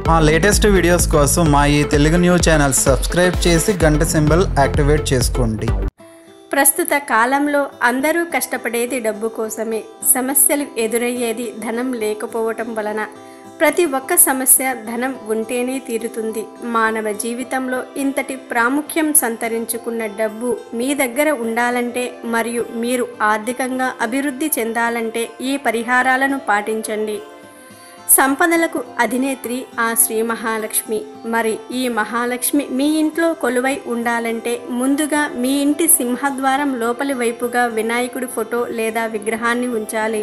మా latest videos కోసం మా ఈ తెలుగు న్యూస్ ఛానల్ సబ్స్క్రైబ్ చేసి గంట సింబల్ యాక్టివేట్ చేసుకోండి ప్రస్తుత కాలంలో అందరూ కష్టపడేది డబ్బు కోసమే సమస్యలు ఎదురయ్యేది ధనం లేకపోవటం వలన ప్రతి ఒక్క సమస్య ధనం ఉంటేనే తీరుతుంది మానవ జీవితంలో ఇంతటి ప్రాముఖ్యం సంతరించుకున్న డబ్బు మీ దగ్గర ఉండాలంటే మరియు మీరు ఆర్థికంగా అభివృద్ధి చెందాలంటే ఈ పరిహారాలను పాటించండి సంపదలకు అధినేత్రి ఆ శ్రీ మహాలక్ష్మి మరి ఈ మహాలక్ష్మి మీ ఇంట్లో కొలువై ఉండాలంటే ముందుగా మీ ఇంటి సింహద్వారం లోపలి వైపుగా వినాయకుడి ఫోటో లేదా విగ్రహాన్ని ఉంచాలి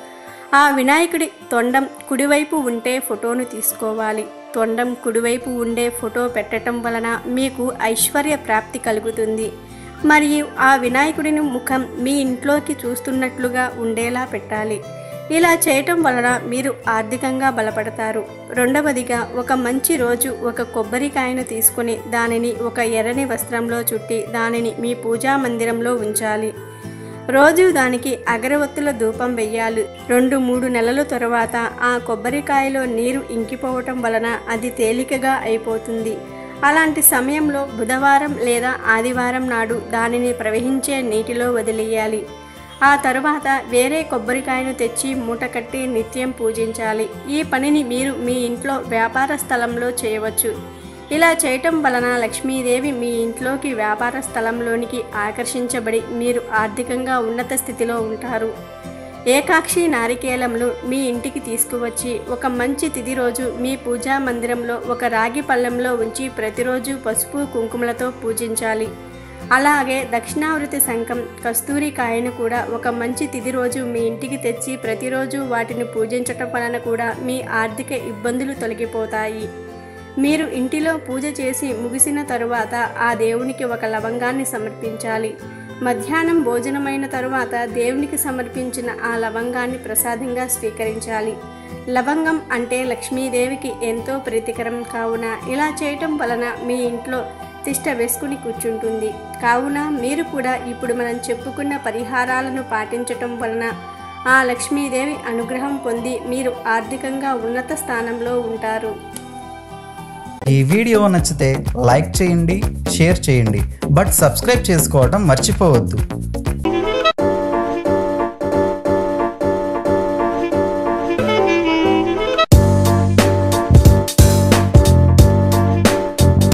ఆ వినాయకుడి తొండం కుడివైపు ఉంటే ఫోటోను తీసుకోవాలి తొండం కుడివైపు ఉండే ఫోటో పెట్టడం వలన మీకు ఐశ్వర్య ప్రాప్తి కలుగుతుంది మరియు ఆ వినాయకుడిని ముఖం మీ ఇంట్లోకి చూస్తున్నట్లుగా ఉండేలా పెట్టాలి ఇలా చేయటం వలన మీరు ఆర్థికంగా బలపడతారు రెండవదిగా ఒక మంచి రోజు ఒక కొబ్బరికాయను తీసుకుని దానిని ఒక ఎర్రని వస్త్రంలో చుట్టి దానిని మీ పూజా మందిరంలో ఉంచాలి రోజు దానికి అగరవత్తుల ధూపం వెయ్యాలి రెండు మూడు నెలల తరువాత ఆ కొబ్బరికాయలో నీరు ఇంకిపోవటం వలన అది తేలికగా అయిపోతుంది అలాంటి సమయంలో బుధవారం లేదా ఆదివారం నాడు దానిని ప్రవహించే నీటిలో వదిలేయాలి ఆ తరువాత వేరే కొబ్బరికాయను తెచ్చి మూట కట్టి నిత్యం పూజించాలి ఈ పనిని మీరు మీ ఇంట్లో వ్యాపార స్థలంలో చేయవచ్చు ఇలా చేయటం వలన లక్ష్మీదేవి మీ ఇంట్లోకి వ్యాపార స్థలంలోనికి ఆకర్షించబడి మీరు ఆర్థికంగా ఉన్నత స్థితిలో ఉంటారు ఏకాక్షి నారికేలంలో మీ ఇంటికి తీసుకువచ్చి ఒక మంచి తిథి రోజు మీ పూజా మందిరంలో ఒక రాగి పళ్ళెంలో ఉంచి ప్రతిరోజు పసుపు కుంకుమలతో పూజించాలి అలాగే దక్షిణావృతి శంఖం కస్తూరి కాయను కూడా ఒక మంచి తిథి రోజు మీ ఇంటికి తెచ్చి ప్రతిరోజు వాటిని పూజించటం వలన కూడా మీ ఆర్థిక ఇబ్బందులు తొలగిపోతాయి మీరు ఇంటిలో పూజ చేసి ముగిసిన తరువాత ఆ దేవునికి ఒక లవంగాన్ని సమర్పించాలి మధ్యాహ్నం భోజనమైన తరువాత దేవునికి సమర్పించిన ఆ లవంగాన్ని ప్రసాదంగా స్వీకరించాలి లవంగం అంటే లక్ష్మీదేవికి ఎంతో ప్రీతికరం కావున ఇలా చేయటం వలన మీ ఇంట్లో తిష్ట వేసుకుని కూర్చుంటుంది కావున మీరు కూడా ఇప్పుడు మనం చెప్పుకున్న పరిహారాలను పాటించటం వలన ఆ లక్ష్మీదేవి అనుగ్రహం పొంది మీరు ఆర్థికంగా ఉన్నత స్థానంలో ఉంటారు ఈ వీడియో నచ్చితే లైక్ చేయండి షేర్ చేయండి బట్ సబ్స్క్రైబ్ చేసుకోవడం మర్చిపోవద్దు